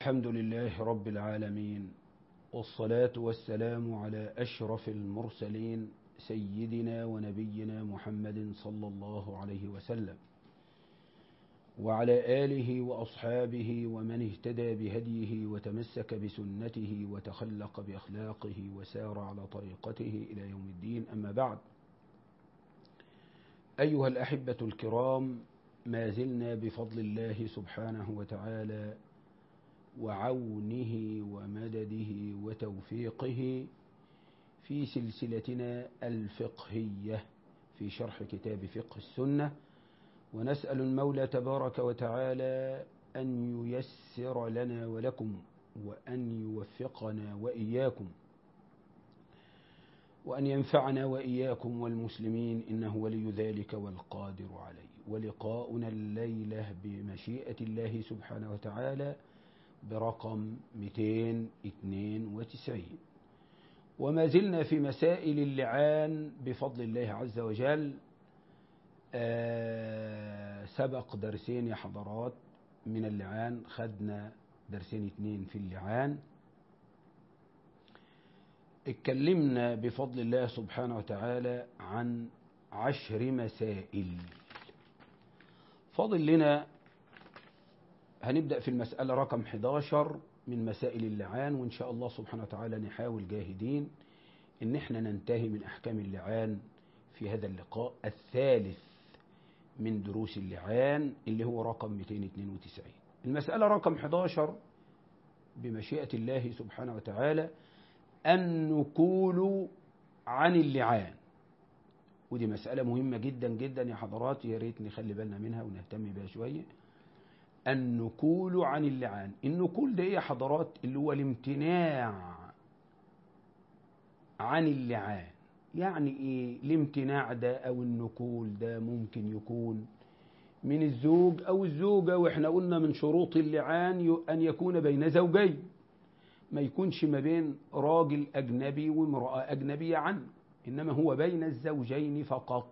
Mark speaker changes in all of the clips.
Speaker 1: الحمد لله رب العالمين والصلاة والسلام على أشرف المرسلين سيدنا ونبينا محمد صلى الله عليه وسلم وعلى آله وأصحابه ومن اهتدى بهديه وتمسك بسنته وتخلق بأخلاقه وسار على طريقته إلى يوم الدين أما بعد أيها الأحبة الكرام ما زلنا بفضل الله سبحانه وتعالى وعونه ومدده وتوفيقه في سلسلتنا الفقهية في شرح كتاب فقه السنة ونسأل المولى تبارك وتعالى أن ييسر لنا ولكم وأن يوفقنا وإياكم وأن ينفعنا وإياكم والمسلمين إنه ولي ذلك والقادر عليه ولقاؤنا الليلة بمشيئة الله سبحانه وتعالى برقم 292 وما زلنا في مسائل اللعان بفضل الله عز وجل آه سبق درسين يا حضرات من اللعان خدنا درسين اتنين في اللعان اتكلمنا بفضل الله سبحانه وتعالى عن عشر مسائل فاضل لنا هنبدأ في المسألة رقم 11 من مسائل اللعان وإن شاء الله سبحانه وتعالى نحاول جاهدين إن احنا ننتهي من أحكام اللعان في هذا اللقاء الثالث من دروس اللعان اللي هو رقم 292 المسألة رقم 11 بمشيئة الله سبحانه وتعالى النكول عن اللعان ودي مسألة مهمة جدا جدا يا حضرات يا ريت نخلي بالنا منها ونهتم بها شوية النكول عن اللعان النكول ده ايه يا حضرات اللي هو الامتناع عن اللعان يعني ايه الامتناع ده او النكول ده ممكن يكون من الزوج او الزوجة واحنا قلنا من شروط اللعان ان يكون بين زوجين ما يكونش ما بين راجل اجنبي وامرأة اجنبية عنه انما هو بين الزوجين فقط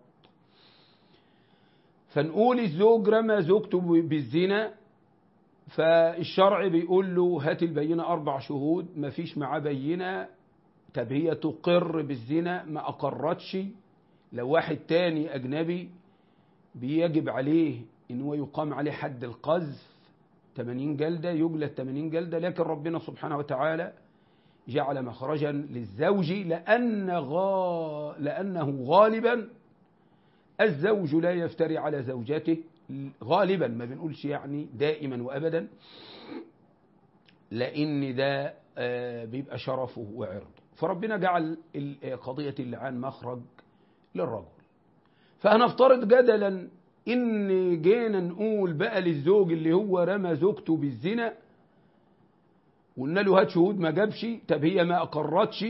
Speaker 1: فنقول الزوج رمى زوجته بالزنا فالشرع بيقول له هات البينة أربع شهود ما فيش معاه بينة طب هي تقر بالزنا ما أقرتش لو واحد تاني أجنبي بيجب عليه إن هو يقام عليه حد القذف 80 جلدة يجلد 80 جلدة لكن ربنا سبحانه وتعالى جعل مخرجا للزوج لأن غا لأنه غالبا الزوج لا يفتري على زوجته غالبا ما بنقولش يعني دائما وابدا لان ده بيبقى شرفه وعرضه فربنا جعل قضيه اللعان مخرج للرجل فهنفترض جدلا ان جينا نقول بقى للزوج اللي هو رمى زوجته بالزنا قلنا له هات شهود ما جابش طب هي ما اقرتش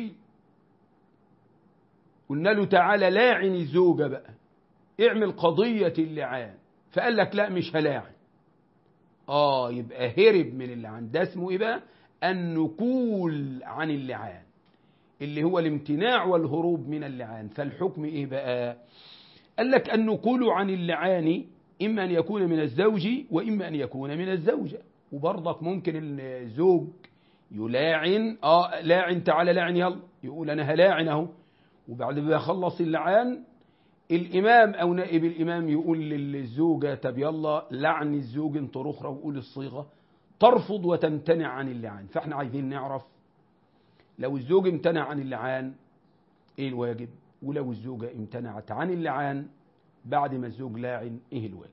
Speaker 1: قلنا له تعالى لاعن الزوجه بقى اعمل قضيه اللعان فقال لك لا مش هلاعن اه يبقى هرب من اللعان ده اسمه ايه بقى النكول عن اللعان اللي هو الامتناع والهروب من اللعان فالحكم ايه بقى قال لك النكول عن اللعان اما ان يكون من الزوج واما ان يكون من الزوجه وبرضك ممكن الزوج يلاعن اه لاعن تعالى لاعن يلا يقول انا هلاعن اهو وبعد ما يخلص اللعان الإمام أو نائب الإمام يقول للزوجة طب يلا لعن الزوج انطر أخرى وقول الصيغة ترفض وتمتنع عن اللعان فاحنا عايزين نعرف لو الزوج امتنع عن اللعان ايه الواجب ولو الزوجة امتنعت عن اللعان بعد ما الزوج لاعن ايه الواجب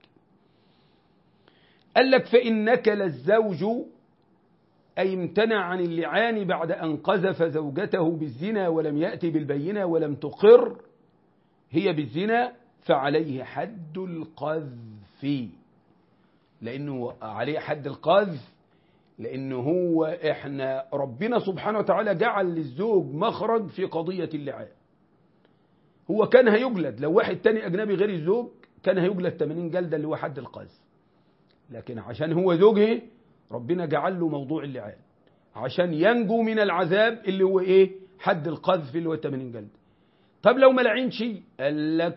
Speaker 1: قال لك فإن نكل الزوج أي امتنع عن اللعان بعد أن قذف زوجته بالزنا ولم يأتي بالبينة ولم تقر هي بالزنا فعليه حد القذف لأنه عليه حد القذف لأنه هو إحنا ربنا سبحانه وتعالى جعل للزوج مخرج في قضية اللعان هو كان هيجلد لو واحد تاني أجنبي غير الزوج كان هيجلد 80 جلدة اللي هو حد القذف لكن عشان هو زوجه ربنا جعل له موضوع اللعان عشان ينجو من العذاب اللي هو ايه حد القذف اللي هو 80 جلدة طب لو ما لعنش قال لك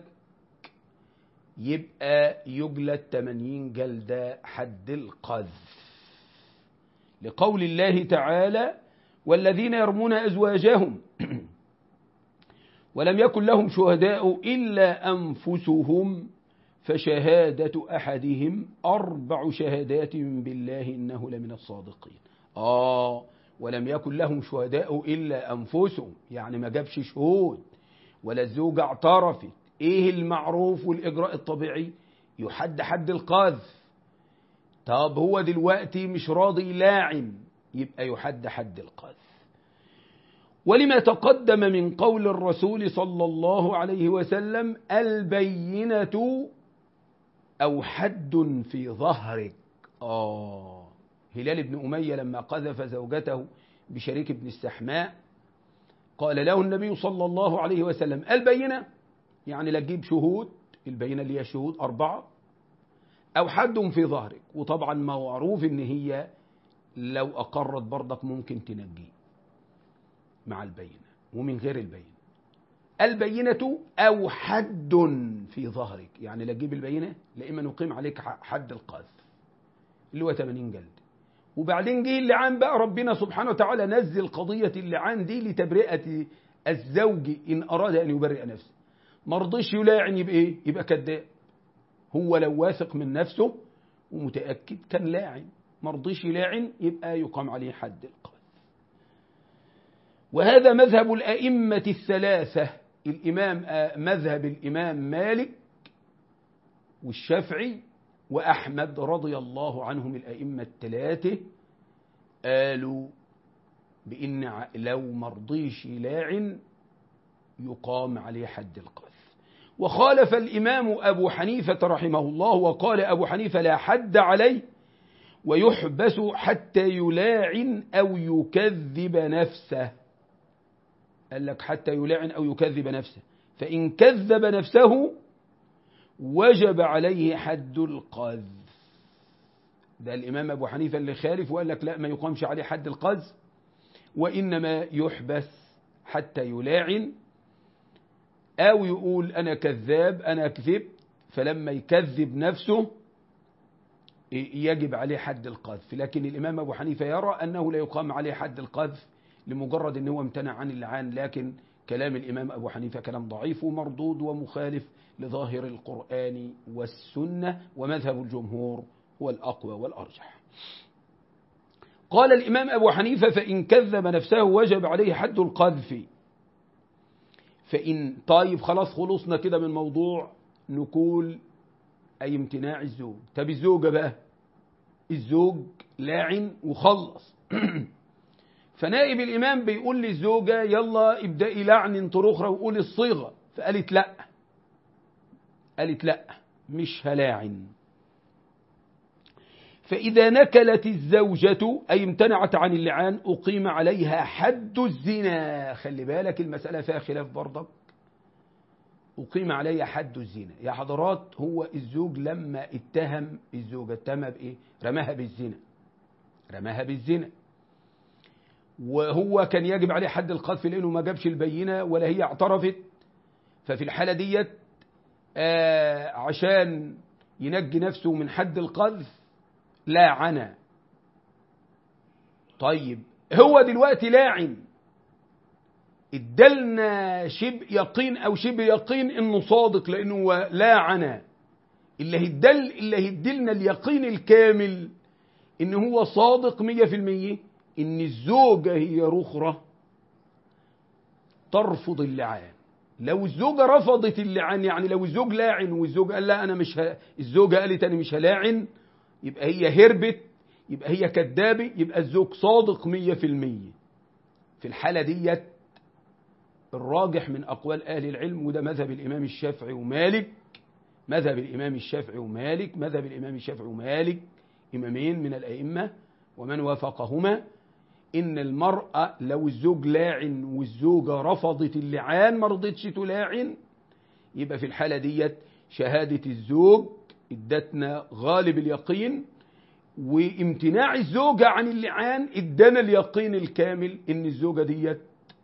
Speaker 1: يبقى يجلد 80 جلدة حد القذف لقول الله تعالى والذين يرمون أزواجهم ولم يكن لهم شهداء إلا أنفسهم فشهادة أحدهم أربع شهادات بالله إنه لمن الصادقين آه ولم يكن لهم شهداء إلا أنفسهم يعني ما جابش شهود ولا الزوجة اعترفت إيه المعروف والإجراء الطبيعي يحد حد القذف طب هو دلوقتي مش راضي لاعن يبقى يحد حد القذف ولما تقدم من قول الرسول صلى الله عليه وسلم البينة أو حد في ظهرك آه هلال بن أمية لما قذف زوجته بشريك بن السحماء قال له النبي صلى الله عليه وسلم البينة يعني لا تجيب شهود البينة اللي هي شهود أربعة أو حد في ظهرك وطبعا معروف إن هي لو أقرت برضك ممكن تنجيه مع البينة ومن غير البينة البينة أو حد في ظهرك يعني لا تجيب البينة لا إما نقيم عليك حد القذف اللي هو 80 جلد وبعدين جه اللعان بقى ربنا سبحانه وتعالى نزل قضية اللعان دي لتبرئة الزوج إن أراد أن يبرئ نفسه ما رضيش يلاعن يبقى إيه؟ يبقى كذاب هو لو واثق من نفسه ومتأكد كان لاعن ما رضيش يلاعن يبقى يقام عليه حد القذف وهذا مذهب الأئمة الثلاثة الإمام مذهب الإمام مالك والشافعي وأحمد رضي الله عنهم الأئمة الثلاثة قالوا بإن لو مرضيش لاعن يقام عليه حد القذف وخالف الإمام أبو حنيفة رحمه الله وقال أبو حنيفة لا حد عليه ويحبس حتى يلاعن أو يكذب نفسه قال لك حتى يلاعن أو يكذب نفسه فإن كذب نفسه وجب عليه حد القذف ده الإمام أبو حنيفة اللي خالف وقال لك لا ما يقامش عليه حد القذف وإنما يحبس حتى يلاعن أو يقول أنا كذاب أنا كذبت فلما يكذب نفسه يجب عليه حد القذف لكن الإمام أبو حنيفة يرى أنه لا يقام عليه حد القذف لمجرد أنه امتنع عن اللعان لكن كلام الإمام أبو حنيفة كلام ضعيف ومردود ومخالف لظاهر القرآن والسنة ومذهب الجمهور هو الأقوى والأرجح قال الإمام أبو حنيفة فإن كذب نفسه وجب عليه حد القذف فإن طيب خلاص خلصنا كده من موضوع نقول أي امتناع الزوج طب الزوجة بقى الزوج لاعن وخلص فنائب الإمام بيقول للزوجة يلا ابدأي لعن انت أخرى وقولي الصيغة فقالت لا قالت لا مش هلاعن فإذا نكلت الزوجة أي امتنعت عن اللعان أقيم عليها حد الزنا خلي بالك المسألة فيها خلاف برضك أقيم عليها حد الزنا يا حضرات هو الزوج لما اتهم الزوجة اتهمها بإيه رماها بالزنا رماها بالزنا وهو كان يجب عليه حد القذف لأنه ما جابش البينة ولا هي اعترفت ففي الحالة ديت آه عشان ينجي نفسه من حد القذف لا عنا طيب هو دلوقتي لاعن ادلنا شبه يقين او شبه يقين انه صادق لانه لا عنا اللي هيدل اللي هيدلنا اليقين الكامل ان هو صادق مية في المية ان الزوجة هي رخرة ترفض اللعان لو الزوجة رفضت اللعان يعني لو الزوج لاعن والزوج قال لا انا مش ه... الزوجة قالت انا مش هلاعن يبقى هي هربت يبقى هي كدابة يبقى الزوج صادق مية في المية في الحالة ديت الراجح من أقوال أهل العلم وده مذهب الإمام الشافعي ومالك مذهب الإمام الشافعي ومالك مذهب الإمام الشافعي ومالك إمامين من الأئمة ومن وافقهما إن المرأة لو الزوج لاعن والزوجة رفضت اللعان ما رضتش تلاعن يبقى في الحالة ديت شهادة الزوج ادتنا غالب اليقين وامتناع الزوجة عن اللعان ادانا اليقين الكامل ان الزوجة ديت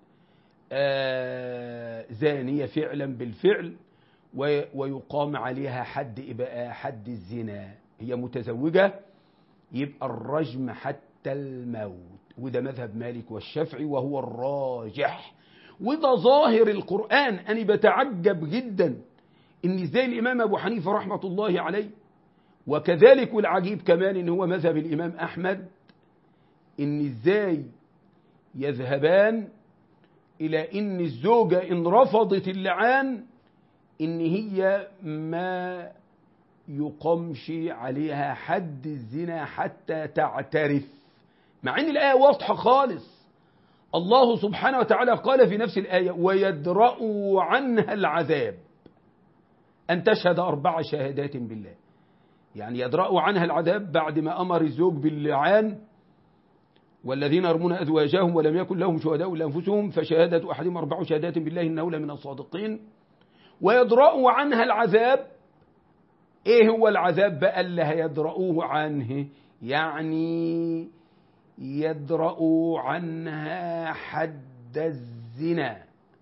Speaker 1: آه زانية فعلا بالفعل ويقام عليها حد إبقى حد الزنا هي متزوجة يبقى الرجم حتى حتى الموت وده مذهب مالك والشافعي وهو الراجح وده ظاهر القرآن أنا بتعجب جدا إن إزاي الإمام أبو حنيفة رحمة الله عليه وكذلك والعجيب كمان إن هو مذهب الإمام أحمد إن إزاي يذهبان إلى إن الزوجة إن رفضت اللعان إن هي ما يقمش عليها حد الزنا حتى تعترف مع إن الآية واضحة خالص الله سبحانه وتعالى قال في نفس الآية ويدرأ عنها العذاب أن تشهد أربع شهادات بالله يعني يدرأ عنها العذاب بعد ما أمر الزوج باللعان والذين يرمون أزواجهم ولم يكن لهم شهداء إلا أنفسهم فشهادة أحدهم أربع شهادات بالله إنه لمن الصادقين ويدرأ عنها العذاب إيه هو العذاب بقى اللي هيدرأوه عنه يعني يدرأ عنها حد الزنا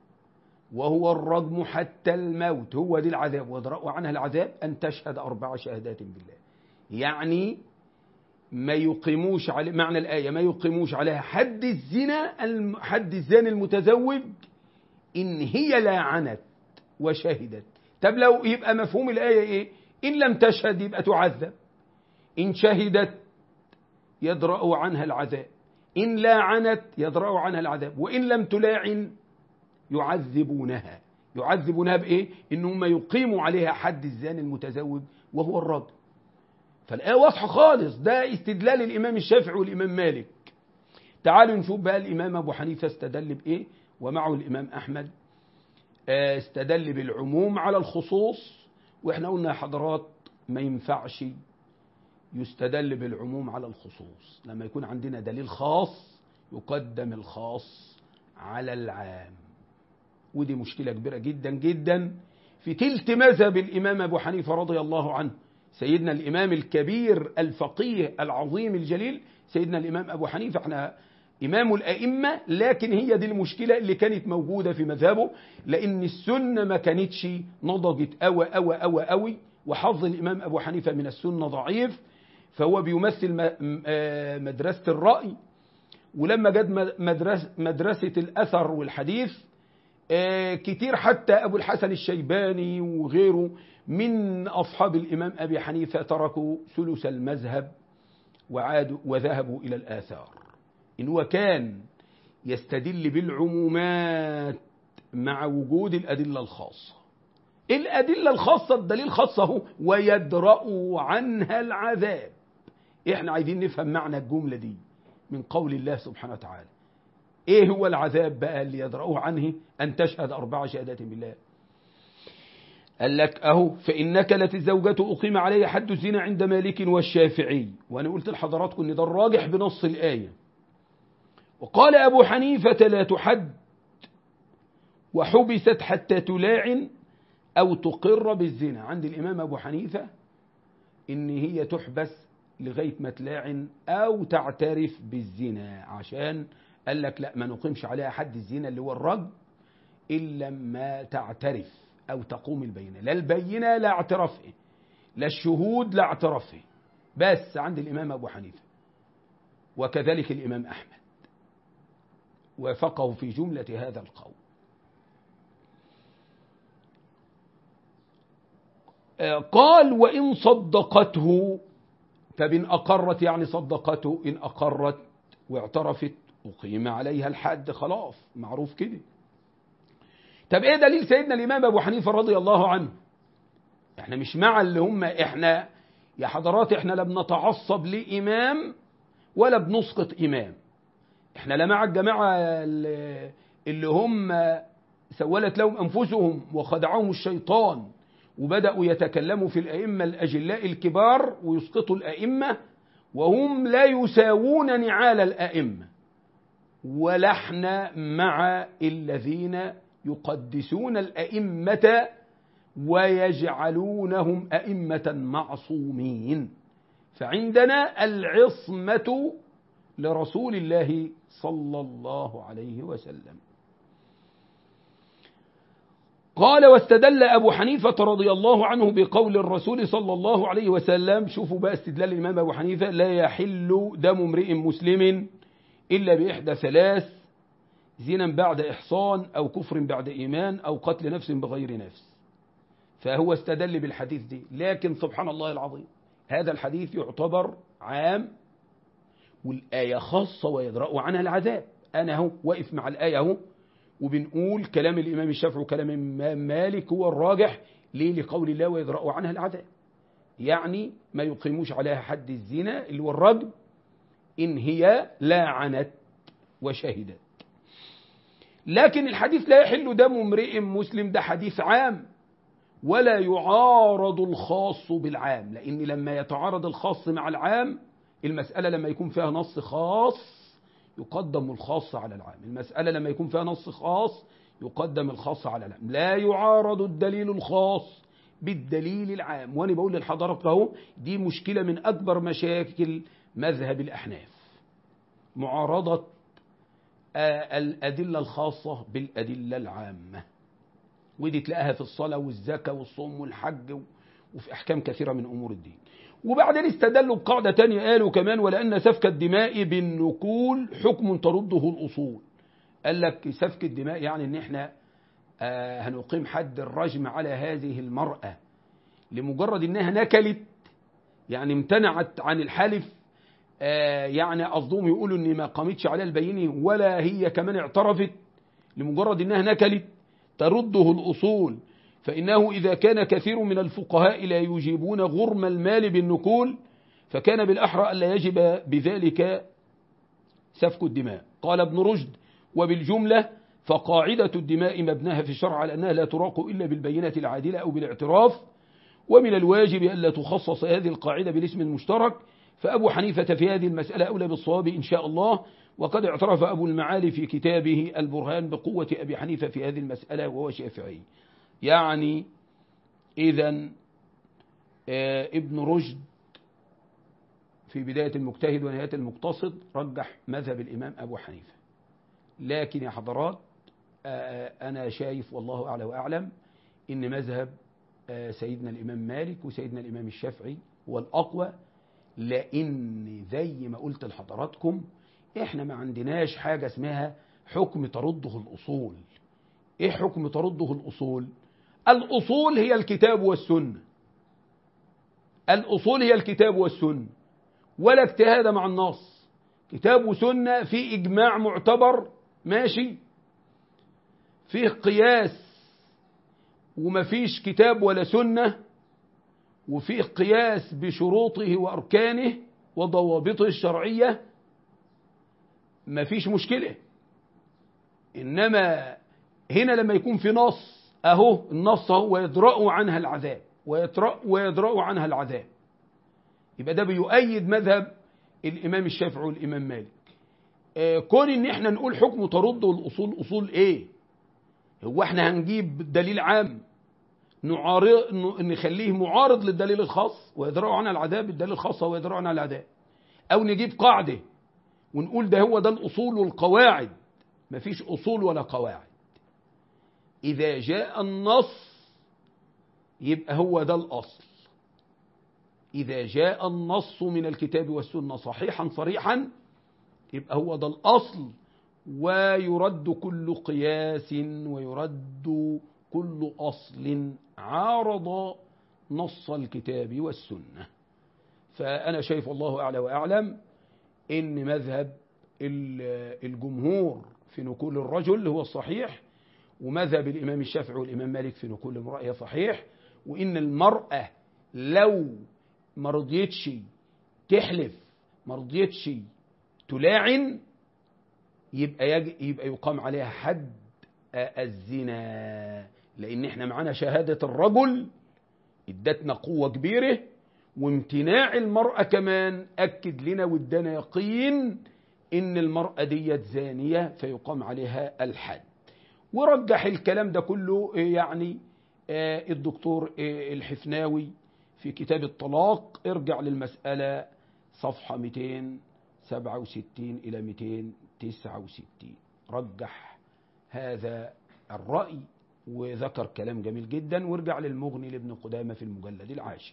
Speaker 1: وهو الرجم حتى الموت هو دي العذاب ويدرأ عنها العذاب أن تشهد أربع شهادات بالله يعني ما يقيموش على معنى الآية ما يقيموش عليها حد الزنا حد الزاني المتزوج إن هي لاعنت وشهدت طب لو يبقى مفهوم الآية إيه إن لم تشهد يبقى تعذب إن شهدت يدرأ عنها العذاب إن لاعنت يدرأ عنها العذاب وإن لم تلاعن يعذبونها يعذبونها بإيه إنهم يقيموا عليها حد الزاني المتزوج وهو الرجل فالآية واضحة خالص ده استدلال الإمام الشافعي والإمام مالك تعالوا نشوف بقى الإمام أبو حنيفة استدل بإيه ومعه الإمام أحمد استدل بالعموم على الخصوص وإحنا قلنا يا حضرات ما ينفعش يستدل بالعموم على الخصوص لما يكون عندنا دليل خاص يقدم الخاص على العام ودي مشكلة كبيرة جدا جدا في تلت مذهب الإمام أبو حنيفة رضي الله عنه سيدنا الإمام الكبير الفقيه العظيم الجليل سيدنا الإمام أبو حنيفة احنا إمام الأئمة لكن هي دي المشكلة اللي كانت موجودة في مذهبه لأن السنة ما كانتش نضجت أوى أوى أوى أوي وحظ الإمام أبو حنيفة من السنة ضعيف فهو بيمثل مدرسة الرأي ولما جت مدرسة, مدرسة الأثر والحديث كتير حتى أبو الحسن الشيباني وغيره من أصحاب الإمام أبي حنيفة تركوا ثلث المذهب وعادوا وذهبوا إلى الآثار إن هو كان يستدل بالعمومات مع وجود الأدلة الخاصة الأدلة الخاصة الدليل الخاصة هو ويدرأ عنها العذاب إحنا عايزين نفهم معنى الجملة دي من قول الله سبحانه وتعالى إيه هو العذاب بقى اللي يدرأه عنه أن تشهد أربع شهادات بالله قال لك أهو فإنك لتزوجة أقيم عليه حد الزنا عند مالك والشافعي وأنا قلت لحضراتكم أن ده الراجح بنص الآية وقال أبو حنيفة لا تحد وحبست حتى تلاعن أو تقر بالزنا عند الإمام أبو حنيفة إن هي تحبس لغاية ما تلاعن أو تعترف بالزنا عشان قال لك لا ما نقيمش عليها حد الزنا اللي هو الرجل إلا ما تعترف أو تقوم البينة لا البينة لا اعترافه لا الشهود لا اعترافه بس عند الإمام أبو حنيفة وكذلك الإمام أحمد وافقه في جملة هذا القول قال وإن صدقته فبن أقرت يعني صدقته إن أقرت واعترفت أقيم عليها الحد خلاص معروف كده طب ايه دليل سيدنا الامام ابو حنيفه رضي الله عنه احنا مش مع اللي هم احنا يا حضرات احنا لا بنتعصب لامام ولا بنسقط امام احنا لا مع الجماعه اللي هم سولت لهم انفسهم وخدعهم الشيطان وبداوا يتكلموا في الائمه الاجلاء الكبار ويسقطوا الائمه وهم لا يساوون نعال الائمه ولحن مع الذين يقدسون الأئمة ويجعلونهم أئمة معصومين فعندنا العصمة لرسول الله صلى الله عليه وسلم قال واستدل أبو حنيفة رضي الله عنه بقول الرسول صلى الله عليه وسلم شوفوا بقى استدلال الإمام أبو حنيفة لا يحل دم امرئ مسلم إلا بإحدى ثلاث زنا بعد إحصان أو كفر بعد إيمان أو قتل نفس بغير نفس فهو استدل بالحديث دي لكن سبحان الله العظيم هذا الحديث يعتبر عام والآية خاصة ويدرأ عنها العذاب أنا هو واقف مع الآية هو وبنقول كلام الإمام الشافعي وكلام الإمام مالك هو الراجح ليه لقول الله ويدرأ عنها العذاب يعني ما يقيموش عليها حد الزنا اللي هو الرجم إن هي لاعنت وشهدت لكن الحديث لا يحل دم امرئ مسلم ده حديث عام ولا يعارض الخاص بالعام لأن لما يتعارض الخاص مع العام المسألة لما يكون فيها نص خاص يقدم الخاص على العام المسألة لما يكون فيها نص خاص يقدم الخاص على العام لا يعارض الدليل الخاص بالدليل العام وأنا بقول للحضرات اهو دي مشكلة من أكبر مشاكل مذهب الأحناف معارضة الأدلة الخاصة بالأدلة العامة ودي تلاقيها في الصلاة والزكاة والصوم والحج وفي أحكام كثيرة من أمور الدين وبعدين استدلوا بقاعدة تانية قالوا كمان ولأن سفك الدماء بالنكول حكم ترده الأصول قال لك سفك الدماء يعني ان احنا آه هنقيم حد الرجم على هذه المرأة لمجرد انها نكلت يعني امتنعت عن الحلف آه يعني قصدهم يقولوا ان ما قامتش على البينة ولا هي كمان اعترفت لمجرد انها نكلت ترده الأصول فإنه إذا كان كثير من الفقهاء لا يجيبون غرم المال بالنكول فكان بالأحرى ألا يجب بذلك سفك الدماء قال ابن رشد وبالجملة فقاعدة الدماء مبناها في الشرع على أنها لا تراق إلا بالبينة العادلة أو بالاعتراف ومن الواجب ألا تخصص هذه القاعدة بالاسم المشترك فأبو حنيفة في هذه المسألة أولى بالصواب إن شاء الله وقد اعترف أبو المعالي في كتابه البرهان بقوة أبي حنيفة في هذه المسألة وهو شافعي يعني إذا ابن رشد في بداية المجتهد ونهاية المقتصد رجح مذهب الإمام أبو حنيفة لكن يا حضرات أنا شايف والله أعلى وأعلم إن مذهب سيدنا الإمام مالك وسيدنا الإمام الشافعي هو الأقوى لأن زي ما قلت لحضراتكم إحنا ما عندناش حاجة اسمها حكم ترده الأصول إيه حكم ترده الأصول الأصول هي الكتاب والسنة الأصول هي الكتاب والسنة ولا اجتهاد مع النص كتاب وسنة في إجماع معتبر ماشي فيه قياس ومفيش كتاب ولا سنة وفيه قياس بشروطه وأركانه وضوابطه الشرعية مفيش مشكلة إنما هنا لما يكون في نص أهو النص أهو ويدرأ عنها العذاب ويدرأ, ويدرأ عنها العذاب يبقى ده بيؤيد مذهب الإمام الشافعي والإمام مالك آه كون إن إحنا نقول حكم ترد الأصول أصول إيه هو إحنا هنجيب دليل عام نعارض نخليه معارض للدليل الخاص ويدرأ عنها العذاب الدليل الخاص هو يدرأ عنها العذاب أو نجيب قاعدة ونقول ده هو ده الأصول والقواعد مفيش أصول ولا قواعد إذا جاء النص يبقى هو ده الأصل إذا جاء النص من الكتاب والسنة صحيحا صريحا يبقى هو ده الأصل ويرد كل قياس ويرد كل أصل عارض نص الكتاب والسنة فأنا شايف الله أعلى وأعلم إن مذهب الجمهور في نقول الرجل هو الصحيح ومذهب الإمام الشافعي والإمام مالك في نقول المرأة صحيح وإن المرأة لو ما رضيتش تحلف ما رضيتش تلاعن يبقى يج... يبقى يقام عليها حد الزنا لأن احنا معانا شهادة الرجل ادتنا قوة كبيرة وامتناع المرأة كمان أكد لنا وادانا يقين إن المرأة ديت زانية فيقام عليها الحد ورجح الكلام ده كله يعني الدكتور الحفناوي في كتاب الطلاق ارجع للمسألة صفحة 267 إلى 269 رجح هذا الرأي وذكر كلام جميل جدا وارجع للمغني لابن قدامة في المجلد العاشر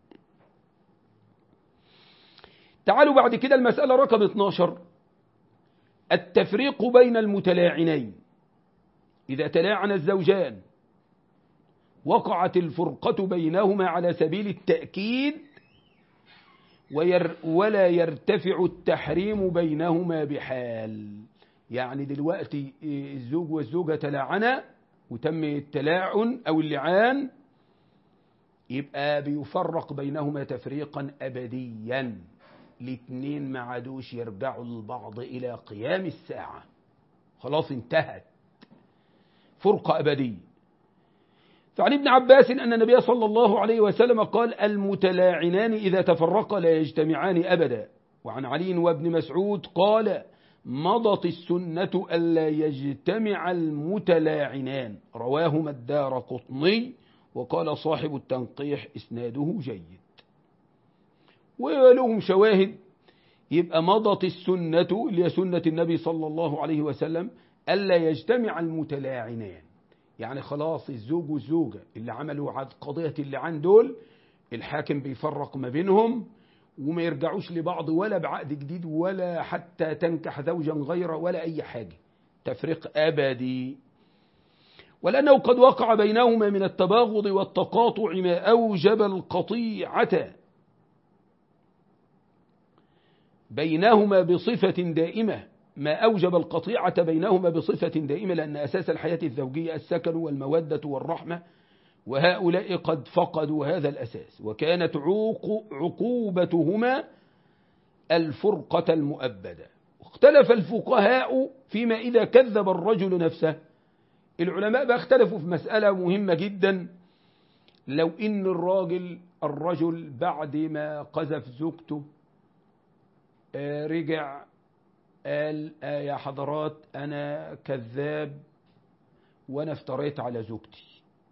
Speaker 1: تعالوا بعد كده المسألة رقم 12 التفريق بين المتلاعنين إذا تلاعن الزوجان وقعت الفرقة بينهما على سبيل التأكيد وير ولا يرتفع التحريم بينهما بحال يعني دلوقتي الزوج والزوجة تلاعنا وتم التلاعن أو اللعان يبقى بيفرق بينهما تفريقا أبديا الاثنين ما عادوش يرجعوا لبعض إلى قيام الساعة خلاص انتهت فرقة أبدية فعن ابن عباس أن النبي صلى الله عليه وسلم قال المتلاعنان إذا تفرقا لا يجتمعان أبدا وعن علي وابن مسعود قال مضت السنة ألا يجتمع المتلاعنان رواهما الدار قطني وقال صاحب التنقيح إسناده جيد ولهم شواهد يبقى مضت السنة اللي هي سنة النبي صلى الله عليه وسلم ألا يجتمع المتلاعنان يعني خلاص الزوج والزوجة اللي عملوا قضية اللعان دول الحاكم بيفرق ما بينهم وما يرجعوش لبعض ولا بعقد جديد ولا حتى تنكح زوجا غيره ولا أي حاجة تفريق أبدي ولأنه قد وقع بينهما من التباغض والتقاطع ما أوجب القطيعة بينهما بصفة دائمة ما أوجب القطيعة بينهما بصفة دائمة لأن أساس الحياة الزوجية السكن والمودة والرحمة وهؤلاء قد فقدوا هذا الأساس وكانت عقوبتهما الفرقة المؤبدة اختلف الفقهاء فيما إذا كذب الرجل نفسه العلماء بقى اختلفوا في مسألة مهمة جدا لو إن الراجل الرجل بعد ما قذف زوجته رجع قال يا حضرات أنا كذاب وأنا افتريت على زوجتي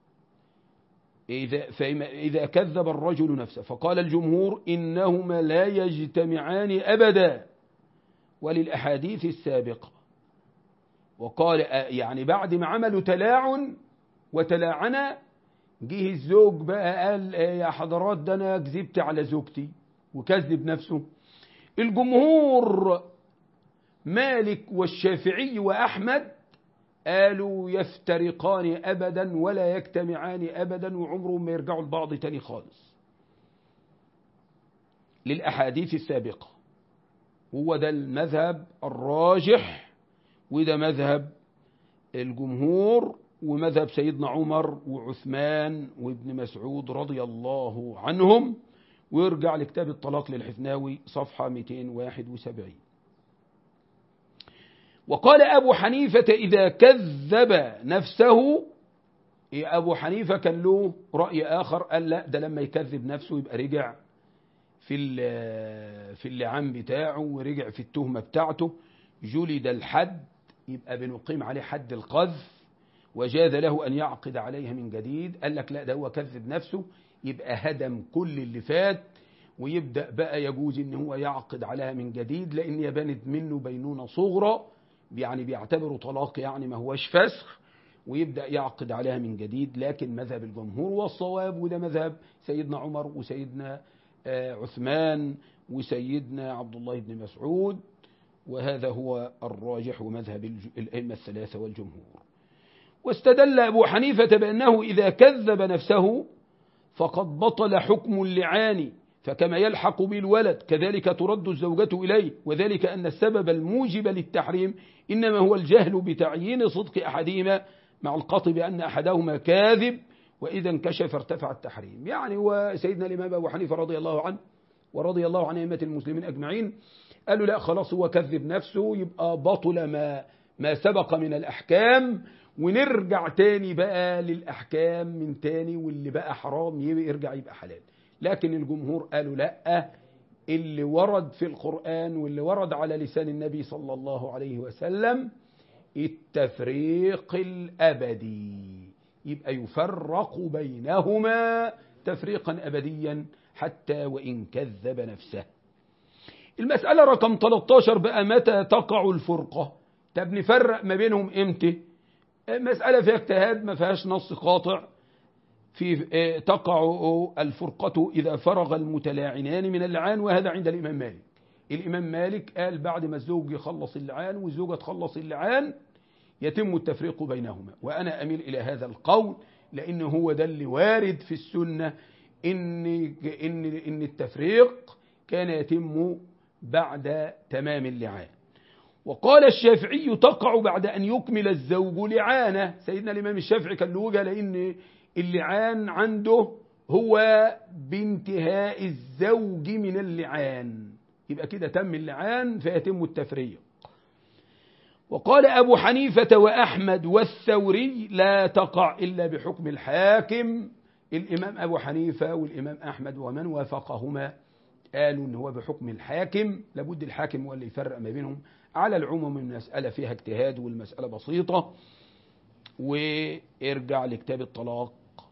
Speaker 1: إذا, إذا كذب الرجل نفسه فقال الجمهور إنهما لا يجتمعان أبدا وللأحاديث السابقة وقال يعني بعد ما عملوا تلاعن وتلاعنا جه الزوج بقى قال يا حضرات ده أنا كذبت على زوجتي وكذب نفسه الجمهور مالك والشافعي وأحمد قالوا يفترقان أبدا ولا يجتمعان أبدا وعمرهم ما يرجعوا لبعض تاني خالص للأحاديث السابقة هو ده المذهب الراجح وده مذهب الجمهور ومذهب سيدنا عمر وعثمان وابن مسعود رضي الله عنهم ويرجع لكتاب الطلاق للحفناوي صفحة 271 وقال أبو حنيفة إذا كذب نفسه أبو حنيفة كان له رأي آخر قال لا ده لما يكذب نفسه يبقى رجع في في اللعان بتاعه ورجع في التهمة بتاعته جلد الحد يبقى بنقيم عليه حد القذف وجاز له أن يعقد عليها من جديد قال لك لا ده هو كذب نفسه يبقى هدم كل اللي فات ويبدأ بقى يجوز ان هو يعقد عليها من جديد لان هي بانت منه بينونة صغرى يعني بيعتبروا طلاق يعني ما هوش فسخ ويبدأ يعقد عليها من جديد لكن مذهب الجمهور والصواب وده مذهب سيدنا عمر وسيدنا عثمان وسيدنا عبد الله بن مسعود وهذا هو الراجح ومذهب الأئمة الثلاثة والجمهور واستدل أبو حنيفة بأنه إذا كذب نفسه فقد بطل حكم اللعان فكما يلحق بالولد كذلك ترد الزوجة إليه وذلك أن السبب الموجب للتحريم إنما هو الجهل بتعيين صدق أحدهما مع القطع بأن أحدهما كاذب وإذا انكشف ارتفع التحريم يعني وسيدنا الإمام أبو حنيفة رضي الله عنه ورضي الله عن أئمة المسلمين أجمعين قالوا لا خلاص هو كذب نفسه يبقى بطل ما ما سبق من الأحكام ونرجع تاني بقى للأحكام من تاني واللي بقى حرام يرجع يبقى حلال لكن الجمهور قالوا لا اللي ورد في القرآن واللي ورد على لسان النبي صلى الله عليه وسلم التفريق الأبدي يبقى يفرق بينهما تفريقا أبديا حتى وإن كذب نفسه المسألة رقم 13 بقى متى تقع الفرقة طب نفرق ما بينهم امتى مسألة فيها اجتهاد ما فيهاش نص قاطع في تقع الفرقة إذا فرغ المتلاعنان من اللعان وهذا عند الإمام مالك الإمام مالك قال بعد ما الزوج يخلص اللعان والزوجة تخلص اللعان يتم التفريق بينهما وأنا أميل إلى هذا القول لأن هو ده اللي وارد في السنة إن, إن, إن التفريق كان يتم بعد تمام اللعان وقال الشافعي تقع بعد أن يكمل الزوج لعانه سيدنا الإمام الشافعي كان له وجهه لأن اللعان عنده هو بانتهاء الزوج من اللعان يبقى كده تم اللعان فيتم التفريق وقال أبو حنيفة وأحمد والثوري لا تقع إلا بحكم الحاكم الإمام أبو حنيفة والإمام أحمد ومن وافقهما قالوا إن هو بحكم الحاكم لابد الحاكم هو اللي يفرق ما بينهم على العموم المسألة فيها اجتهاد والمسألة بسيطة وارجع لكتاب الطلاق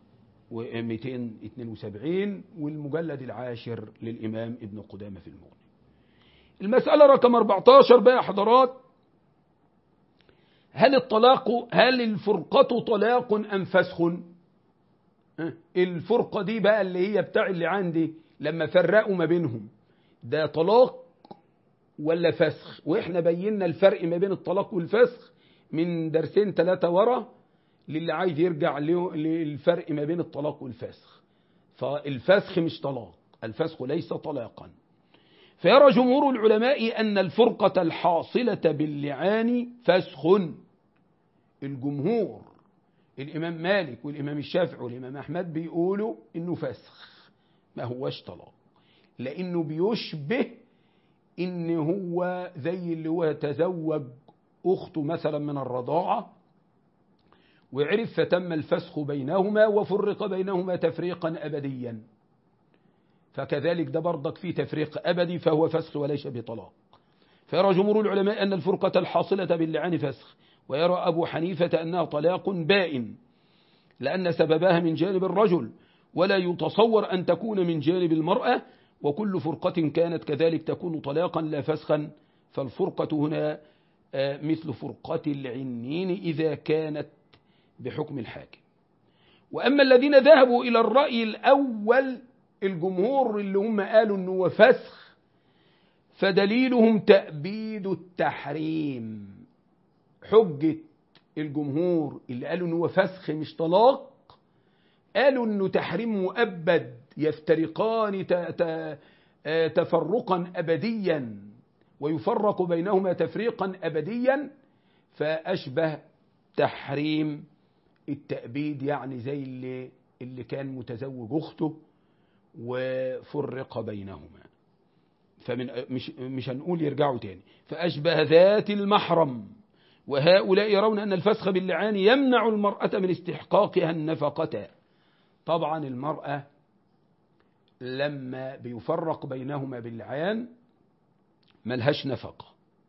Speaker 1: و272 والمجلد العاشر للإمام ابن قدامة في المغني المسألة رقم 14 بقى حضرات هل الطلاق هل الفرقة طلاق أم فسخ الفرقة دي بقى اللي هي بتاع اللي عندي لما فرقوا ما بينهم ده طلاق ولا فسخ واحنا بينا الفرق ما بين الطلاق والفسخ من درسين ثلاثة ورا للي عايز يرجع للفرق ما بين الطلاق والفسخ فالفسخ مش طلاق الفسخ ليس طلاقا فيرى جمهور العلماء أن الفرقة الحاصلة باللعان فسخ الجمهور الإمام مالك والإمام الشافعي والإمام أحمد بيقولوا إنه فسخ ما هوش طلاق لأنه بيشبه إن هو زي اللي هو تزوج أخته مثلا من الرضاعة وعرف فتم الفسخ بينهما وفرق بينهما تفريقا أبديا فكذلك ده برضك فيه تفريق أبدي فهو فسخ وليس بطلاق فيرى جمهور العلماء أن الفرقة الحاصلة باللعان فسخ ويرى أبو حنيفة أنها طلاق بائن لأن سببها من جانب الرجل ولا يتصور أن تكون من جانب المرأة وكل فرقة كانت كذلك تكون طلاقا لا فسخا فالفرقة هنا مثل فرقة العنين إذا كانت بحكم الحاكم وأما الذين ذهبوا إلى الرأي الأول الجمهور اللي هم قالوا أنه هو فسخ فدليلهم تأبيد التحريم حجة الجمهور اللي قالوا أنه هو فسخ مش طلاق قالوا أنه تحريم مؤبد يفترقان تفرقا أبديا ويفرق بينهما تفريقا أبديا فأشبه تحريم التأبيد يعني زي اللي, اللي كان متزوج أخته وفرق بينهما فمن مش, مش هنقول يرجعوا تاني فأشبه ذات المحرم وهؤلاء يرون أن الفسخ باللعان يمنع المرأة من استحقاقها النفقة طبعا المرأة لما بيفرق بينهما باللعان ملهاش نفقة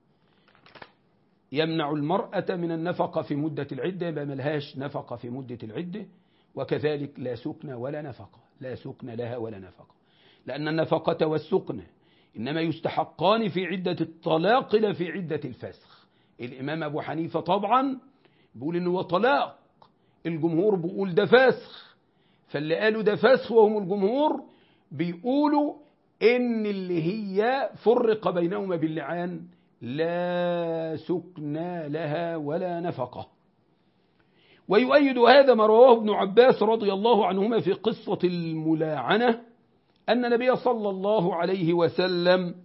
Speaker 1: يمنع المرأة من النفقة في مدة العدة ما ملهاش نفقة في مدة العدة وكذلك لا سكن ولا نفقة لا سكن لها ولا نفقة لأن النفقة والسكن إنما يستحقان في عدة الطلاق لا في عدة الفسخ الإمام أبو حنيفة طبعا بيقول إنه هو طلاق الجمهور بيقول ده فسخ فاللي قالوا ده فسخ وهم الجمهور بيقولوا إن اللي هي فرق بينهما باللعان لا سكن لها ولا نفقة ويؤيد هذا ما رواه ابن عباس رضي الله عنهما في قصة الملاعنة أن النبي صلى الله عليه وسلم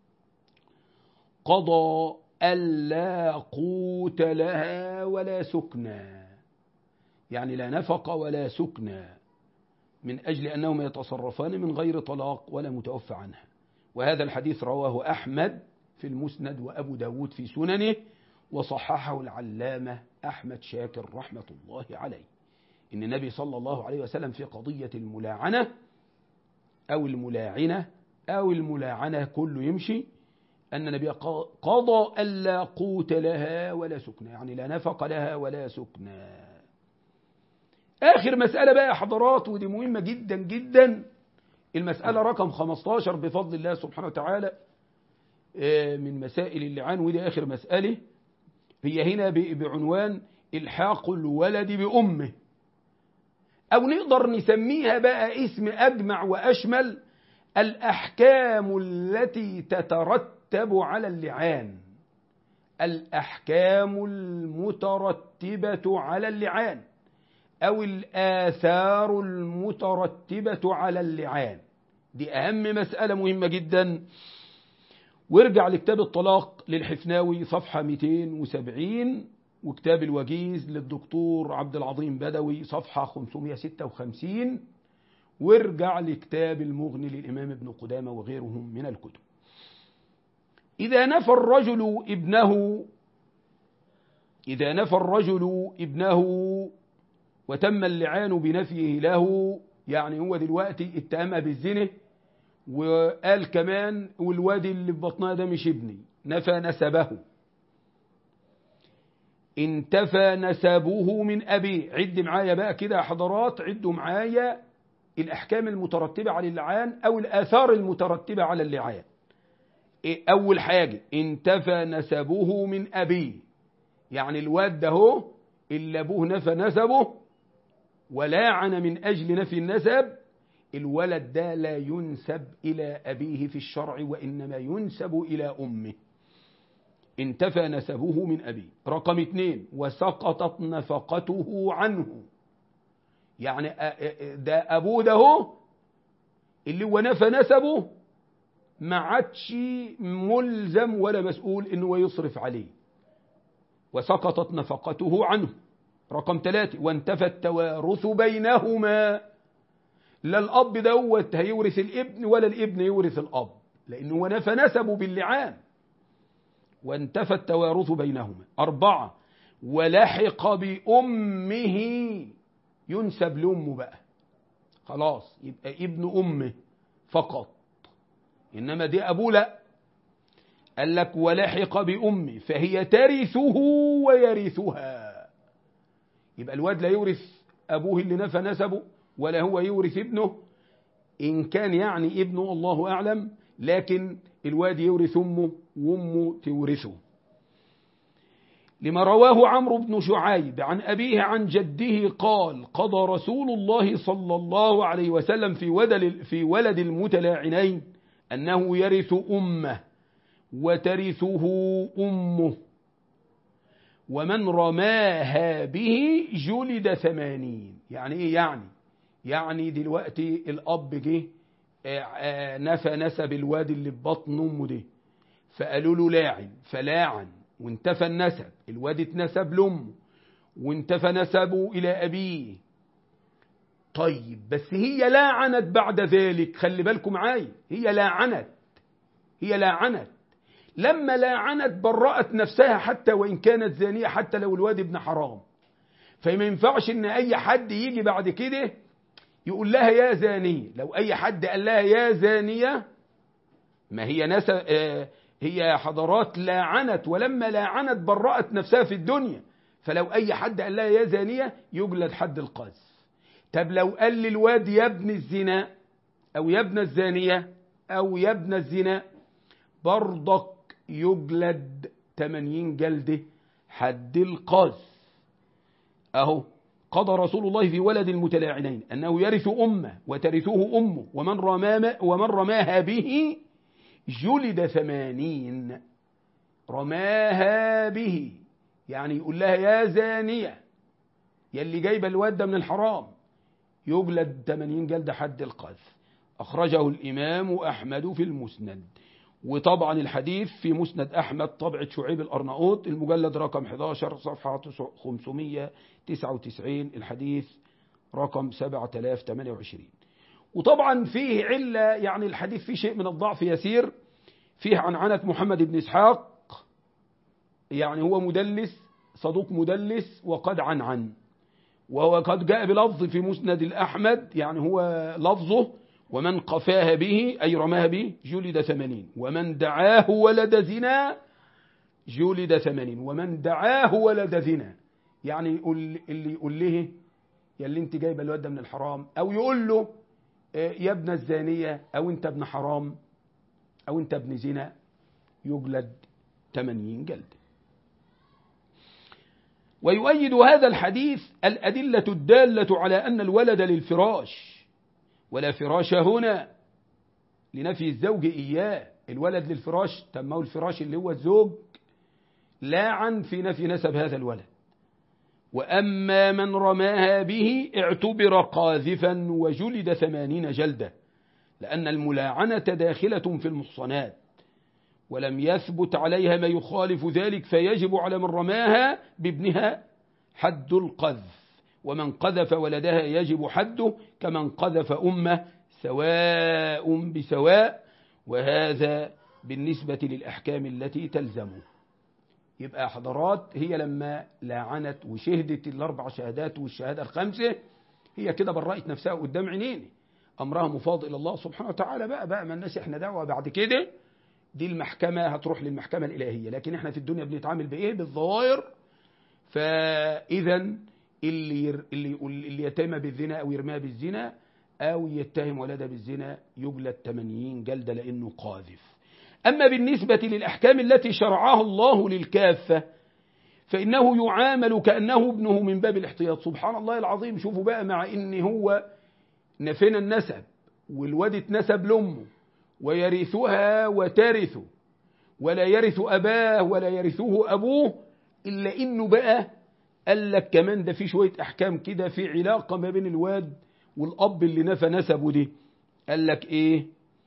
Speaker 1: قضى ألا قوت لها ولا سكنى يعني لا نفق ولا سكنى من أجل أنهما يتصرفان من غير طلاق ولا متوفى عنها وهذا الحديث رواه أحمد في المسند وأبو داود في سننه وصححه العلامة أحمد شاكر رحمة الله عليه إن النبي صلى الله عليه وسلم في قضية الملاعنة أو الملاعنة أو الملاعنة كله يمشي أن النبي قضى ألا قوت لها ولا سكنى يعني لا نفق لها ولا سكنى آخر مسألة بقى يا حضرات ودي مهمة جدا جدا المسألة رقم 15 بفضل الله سبحانه وتعالى من مسائل اللعان ودي آخر مسألة هي هنا بعنوان الحاق الولد بامه او نقدر نسميها بقى اسم اجمع واشمل الاحكام التي تترتب على اللعان الاحكام المترتبه على اللعان او الاثار المترتبه على اللعان دي اهم مساله مهمه جدا وارجع لكتاب الطلاق للحفناوي صفحه 270 وكتاب الوجيز للدكتور عبد العظيم بدوي صفحه 556 وارجع لكتاب المغني للامام ابن قدامه وغيرهم من الكتب إذا نفى الرجل ابنه إذا نفى الرجل ابنه وتم اللعان بنفيه له يعني هو دلوقتي اتهمها بالزنا وقال كمان والواد اللي في بطنها ده مش ابني نفى نسبه انتفى نسبه من أبيه عد معايا بقى كده يا حضرات عدوا معايا الأحكام المترتبة على اللعان أو الآثار المترتبة على اللعان أول حاجة انتفى نسبه من أبيه يعني الواد ده هو اللي أبوه نفى نسبه ولاعن من أجل نفي النسب الولد ده لا ينسب إلى أبيه في الشرع وإنما ينسب إلى أمه انتفى نسبه من أبيه رقم اثنين وسقطت نفقته عنه يعني ده أبوه ده هو اللي هو نفى نسبه ما عادش ملزم ولا مسؤول انه يصرف عليه وسقطت نفقته عنه رقم ثلاثة وانتفى التوارث بينهما لا الأب دوت هيورث الابن ولا الابن يورث الأب لأنه هو نفى نسبه باللعان وانتفى التوارث بينهما أربعة ولحق بأمه ينسب لأمه بقى خلاص يبقى ابن أمه فقط إنما دي أبوه لا قال لك ولحق بأمه فهي ترثه ويرثها يبقى الواد لا يورث أبوه اللي نفى نسبه ولا هو يورث ابنه إن كان يعني ابنه الله أعلم لكن الواد يورث أمه وأمه تورثه لما رواه عمرو بن شعيب عن أبيه عن جده قال قضى رسول الله صلى الله عليه وسلم في ولد, في ولد المتلاعنين أنه يرث أمه وترثه أمه ومن رماها به جلد ثمانين يعني إيه يعني يعني دلوقتي الأب جه نفى نسب الواد اللي في بطن أمه ده فقالوا له لاعن فلاعن وانتفى النسب الواد اتنسب لأمه وانتفى نسبه إلى أبيه طيب بس هي لاعنت بعد ذلك خلي بالكم معايا هي لاعنت هي لاعنت لما لاعنت برأت نفسها حتى وإن كانت زانية حتى لو الواد ابن حرام فما ينفعش ان اي حد يجي بعد كده يقول لها يا زانية لو اي حد قال لها يا زانية ما هي ناس آه هي حضارات لاعنت ولما لاعنت برأت نفسها في الدنيا فلو اي حد قال لها يا زانية يجلد حد القذف طب لو قال للواد يا ابن الزنا او يا ابن الزانية او يا ابن الزنا برضك يجلد 80 جلده حد القذف اهو قضى رسول الله في ولد المتلاعنين انه يرث امه وترثه امه ومن رمى ومن رماها به جلد ثمانين رماها به يعني يقول لها يا زانية يلي جايبه الواد ده من الحرام يجلد 80 جلد حد القذف أخرجه الإمام أحمد في المسند وطبعا الحديث في مسند أحمد طبعة شعيب الأرناؤوط المجلد رقم 11 صفحة 599 الحديث رقم 7028 وطبعا فيه علة يعني الحديث فيه شيء من الضعف يسير فيه عن عنة محمد بن إسحاق يعني هو مدلس صدوق مدلس وقد عن عن وهو قد جاء بلفظ في مسند الأحمد يعني هو لفظه ومن قفاها به أي رماها به جلد ثمانين ومن دعاه ولد زنا جلد ثمانين ومن دعاه ولد زنا يعني يقول اللي يقول له يا اللي انت جايبه الواد ده من الحرام او يقول له يا ابن الزانية او انت ابن حرام او انت ابن زنا يجلد 80 جلد ويؤيد هذا الحديث الأدلة الدالة على أن الولد للفراش ولا فراش هنا لنفي الزوج إياه الولد للفراش تمه الفراش اللي هو الزوج لا عن في نفي نسب هذا الولد وأما من رماها به اعتبر قاذفا وجلد ثمانين جلدة لأن الملاعنة داخلة في المحصنات ولم يثبت عليها ما يخالف ذلك فيجب على من رماها بابنها حد القذف ومن قذف ولدها يجب حده كمن قذف أمه سواء بسواء وهذا بالنسبة للأحكام التي تلزمه يبقى حضرات هي لما لاعنت وشهدت الأربع شهادات والشهادة الخمسة هي كده برأت نفسها قدام عينين أمرها مفاض إلى الله سبحانه وتعالى بقى بقى ما الناس احنا دعوة بعد كده دي المحكمة هتروح للمحكمة الإلهية لكن احنا في الدنيا بنتعامل بإيه بالظواهر فإذا اللي ير... اللي يقول اللي يتهم بالزنا أو يرميها بالزنا أو يتهم ولدها بالزنا يجلد 80 جلدة لأنه قاذف أما بالنسبة للأحكام التي شرعها الله للكافة فإنه يعامل كأنه ابنه من باب الاحتياط سبحان الله العظيم شوفوا بقى مع إن هو نفينا النسب والواد اتنسب لأمه ويرثها وترثه ولا يرث أباه ولا يرثه أبوه إلا إنه بقى قال لك كمان ده في شوية أحكام كده في علاقة ما بين الواد والأب اللي نفى نسبه دي قال لك إيه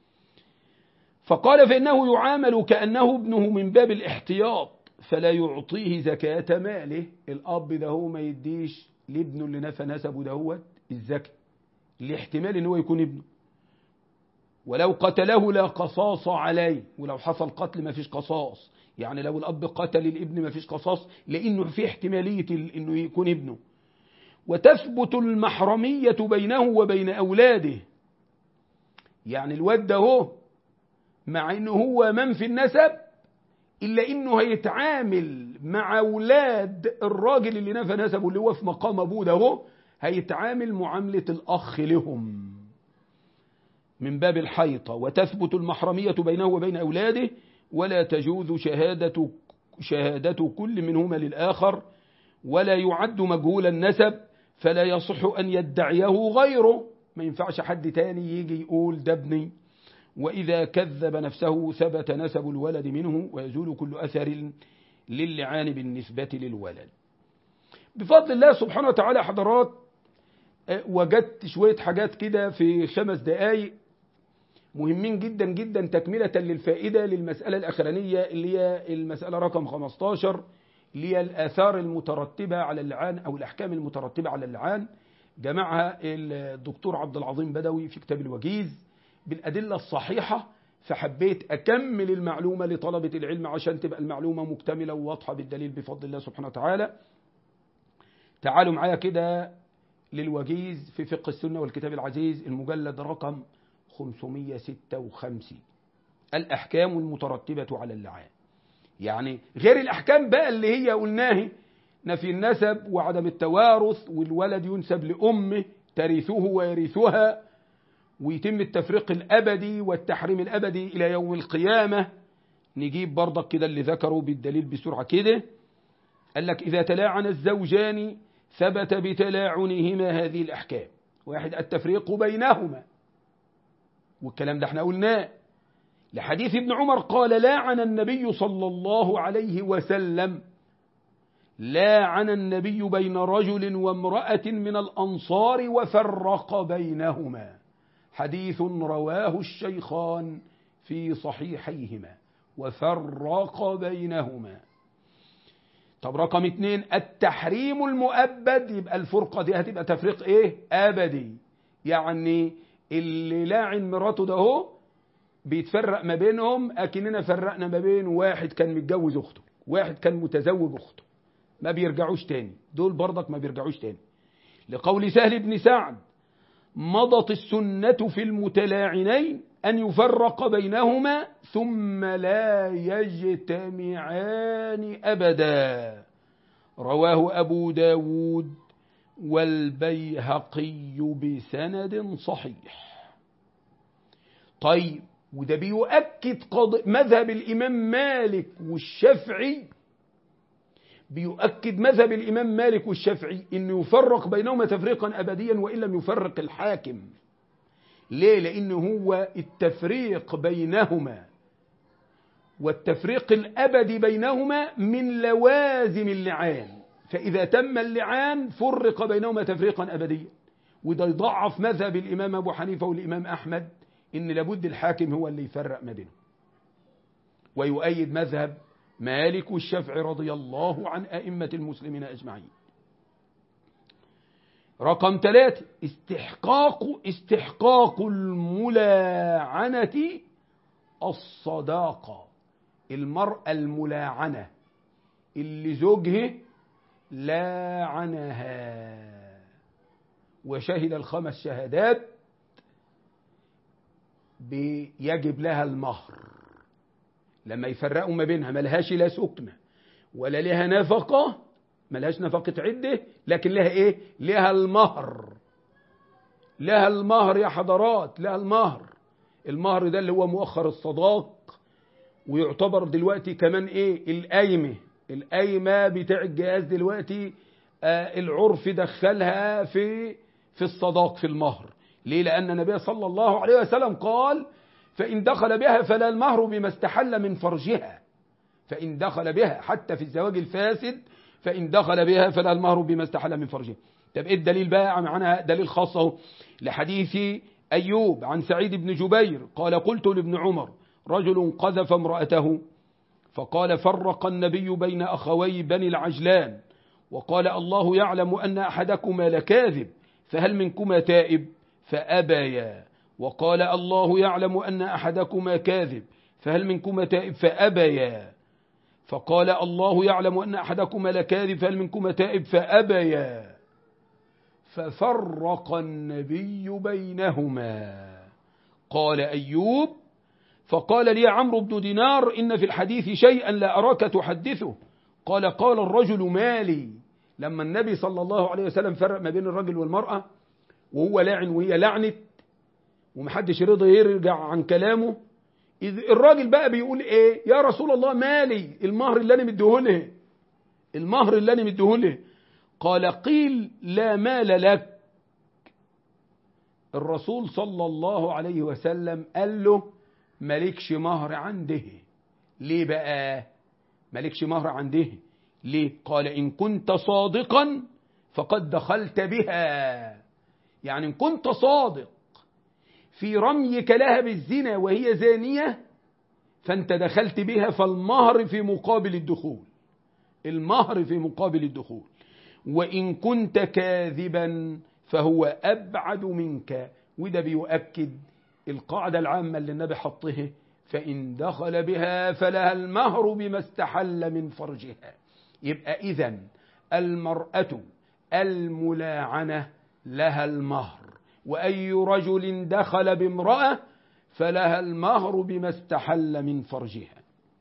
Speaker 1: فقال فإنه يعامل كأنه ابنه من باب الاحتياط فلا يعطيه زكاة ماله الأب ده هو ما يديش لابنه اللي نفى نسبه دهوت الزكاة لاحتمال ان هو يكون ابنه ولو قتله لا قصاص عليه ولو حصل قتل ما فيش قصاص يعني لو الأب قتل الابن ما فيش قصاص لأنه في احتمالية أنه يكون ابنه وتثبت المحرمية بينه وبين أولاده يعني الواد ده هو مع أنه هو من في النسب إلا أنه هيتعامل مع أولاد الراجل اللي نفى نسبه اللي هو في مقام أبوه ده هو هيتعامل معاملة الأخ لهم من باب الحيطة وتثبت المحرمية بينه وبين أولاده ولا تجوز شهادة شهادة كل منهما للآخر ولا يعد مجهول النسب فلا يصح أن يدعيه غيره ما ينفعش حد تاني يجي يقول ده ابني وإذا كذب نفسه ثبت نسب الولد منه ويزول كل أثر للعان بالنسبة للولد بفضل الله سبحانه وتعالى حضرات وجدت شوية حاجات كده في خمس دقايق مهمين جدا جدا تكملة للفائدة للمسألة الأخرانية اللي هي المسألة رقم 15 اللي هي الآثار المترتبة على اللعان أو الأحكام المترتبة على اللعان جمعها الدكتور عبد العظيم بدوي في كتاب الوجيز بالأدلة الصحيحة فحبيت أكمل المعلومة لطلبة العلم عشان تبقى المعلومة مكتملة وواضحة بالدليل بفضل الله سبحانه وتعالى تعالوا معايا كده للوجيز في فقه السنة والكتاب العزيز المجلد رقم 556 الأحكام المترتبة على اللعان يعني غير الأحكام بقى اللي هي قلناه نفي النسب وعدم التوارث والولد ينسب لأمه ترثه ويرثها ويتم التفريق الأبدي والتحريم الأبدي إلى يوم القيامة نجيب برضك كده اللي ذكروا بالدليل بسرعة كده قال لك إذا تلاعن الزوجان ثبت بتلاعنهما هذه الأحكام واحد التفريق بينهما والكلام ده احنا قلناه لحديث ابن عمر قال لاعن النبي صلى الله عليه وسلم لاعن النبي بين رجل وامرأة من الأنصار وفرق بينهما حديث رواه الشيخان في صحيحيهما وفرق بينهما طب رقم اتنين التحريم المؤبد يبقى الفرقة دي هتبقى تفريق ايه ابدي يعني اللي لاعن مراته ده هو بيتفرق ما بينهم اكننا فرقنا ما بين واحد كان متجوز اخته واحد كان متزوج اخته ما بيرجعوش تاني دول برضك ما بيرجعوش تاني لقول سهل بن سعد مضت السنة في المتلاعنين أن يفرق بينهما ثم لا يجتمعان أبدا رواه أبو داود والبيهقي بسند صحيح طيب وده بيؤكد قض... مذهب الإمام مالك والشافعي بيؤكد مذهب الإمام مالك والشافعي أنه يفرق بينهما تفريقا أبديا وإن لم يفرق الحاكم ليه؟ لأن هو التفريق بينهما والتفريق الأبدي بينهما من لوازم اللعان فإذا تم اللعان فرق بينهما تفريقا أبديا وده يضعف مذهب الإمام أبو حنيفة والإمام أحمد إن لابد الحاكم هو اللي يفرق ما بينهم ويؤيد مذهب مالك والشافعي رضي الله عن أئمة المسلمين أجمعين رقم ثلاثة استحقاق استحقاق الملاعنة الصداقة المرأة الملاعنة اللي زوجها لاعنها وشهد الخمس شهادات بيجب لها المهر لما يفرقوا ما بينها ملهاش لا سكنة ولا لها نفقة ملهاش نفقة عدة لكن لها ايه لها المهر لها المهر يا حضرات لها المهر المهر ده اللي هو مؤخر الصداق ويعتبر دلوقتي كمان ايه القايمة القايمة بتاع الجهاز دلوقتي آه العرف دخلها في في الصداق في المهر ليه لأن النبي صلى الله عليه وسلم قال فإن دخل بها فلا المهر بما استحل من فرجها فإن دخل بها حتى في الزواج الفاسد فإن دخل بها فلا المهر بما استحل من فرجها طب ايه الدليل بقى معنا دليل خاص اهو لحديث أيوب عن سعيد بن جبير قال قلت لابن عمر رجل قذف امرأته فقال فرق النبي بين أخوي بني العجلان وقال الله يعلم أن أحدكما لكاذب فهل منكما تائب فأبيا وقال الله يعلم أن أحدكما كاذب فهل منكما تائب فأبيا فقال الله يعلم أن أحدكما لكاذب فهل منكما تائب فأبيا ففرق النبي بينهما قال أيوب فقال لي عمرو بن دينار إن في الحديث شيئا لا أراك تحدثه قال قال الرجل مالي لما النبي صلى الله عليه وسلم فرق ما بين الرجل والمرأة وهو لاعن وهي لعنت ومحدش رضى يرجع عن كلامه إذ الراجل بقى بيقول ايه يا رسول الله مالي المهر اللي انا مديهوله المهر اللي انا مديهوله قال قيل لا مال لك الرسول صلى الله عليه وسلم قال له مالكش مهر عنده ليه بقى مالكش مهر عنده ليه قال إن كنت صادقا فقد دخلت بها يعني إن كنت صادق في رميك لها بالزنا وهي زانية فأنت دخلت بها فالمهر في مقابل الدخول المهر في مقابل الدخول وإن كنت كاذبا فهو أبعد منك وده بيؤكد القاعدة العامة اللي النبي حطه فإن دخل بها فلها المهر بما استحل من فرجها يبقى إذا المرأة الملاعنة لها المهر وأي رجل دخل بامرأة فلها المهر بما استحل من فرجها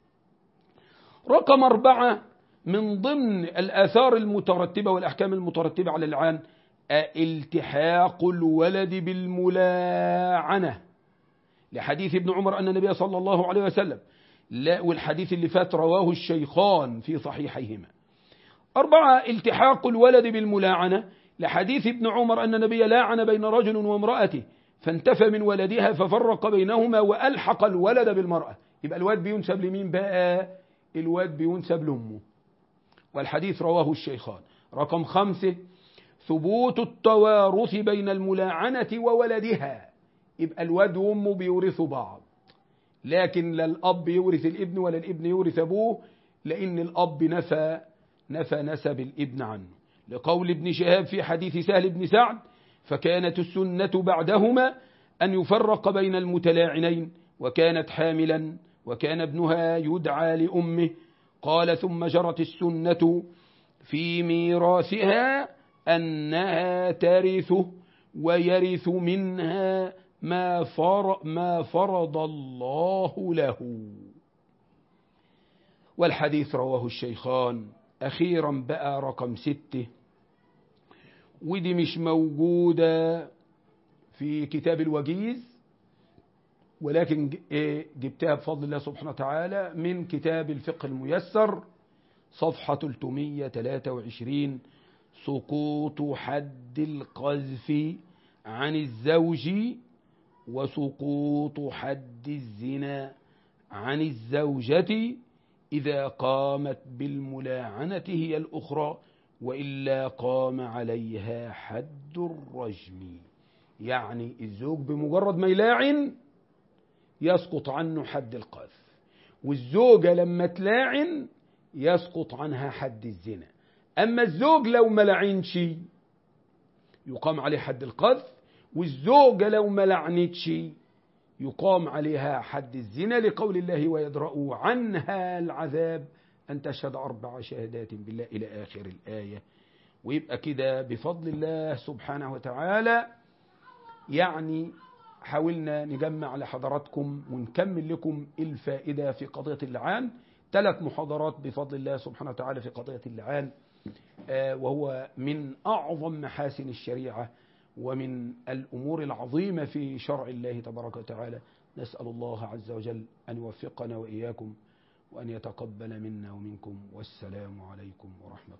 Speaker 1: رقم أربعة من ضمن الآثار المترتبة والأحكام المترتبة على اللعان التحاق الولد بالملاعنة لحديث ابن عمر أن النبي صلى الله عليه وسلم لا والحديث اللي فات رواه الشيخان في صحيحيهما أربعة التحاق الولد بالملاعنة لحديث ابن عمر أن النبي لاعن بين رجل وامرأته فانتفى من ولدها ففرق بينهما وألحق الولد بالمرأة يبقى الواد بينسب لمين بقى الواد بينسب لأمه والحديث رواه الشيخان رقم خمسة ثبوت التوارث بين الملاعنة وولدها يبقى الواد وأمه بيورثوا بعض لكن لا الأب يورث الابن ولا الابن يورث أبوه لأن الأب نفى نفى نسب الابن عنه لقول ابن شهاب في حديث سهل بن سعد فكانت السنة بعدهما أن يفرق بين المتلاعنين وكانت حاملا وكان ابنها يدعى لأمه قال ثم جرت السنة في ميراثها أنها ترثه ويرث منها ما, فر ما فرض الله له والحديث رواه الشيخان أخيرا بقى رقم ستة ودي مش موجودة في كتاب الوجيز ولكن جبتها بفضل الله سبحانه وتعالى من كتاب الفقه الميسر صفحة 323 سقوط حد القذف عن الزوج وسقوط حد الزنا عن الزوجة إذا قامت بالملاعنة هي الأخرى وإلا قام عليها حد الرجم يعني الزوج بمجرد ما يلاعن يسقط عنه حد القذف والزوجة لما تلاعن يسقط عنها حد الزنا أما الزوج لو ما لعنش يقام عليه حد القذف والزوجة لو ما لعنتش يقام عليها حد الزنا لقول الله ويدرأ عنها العذاب أن تشهد أربع شهادات بالله إلى آخر الآية ويبقى كده بفضل الله سبحانه وتعالى يعني حاولنا نجمع لحضراتكم ونكمل لكم الفائدة في قضية اللعان ثلاث محاضرات بفضل الله سبحانه وتعالى في قضية اللعان وهو من أعظم محاسن الشريعة ومن الأمور العظيمة في شرع الله تبارك وتعالى نسأل الله عز وجل أن يوفقنا وإياكم وأن يتقبل منا ومنكم والسلام عليكم ورحمة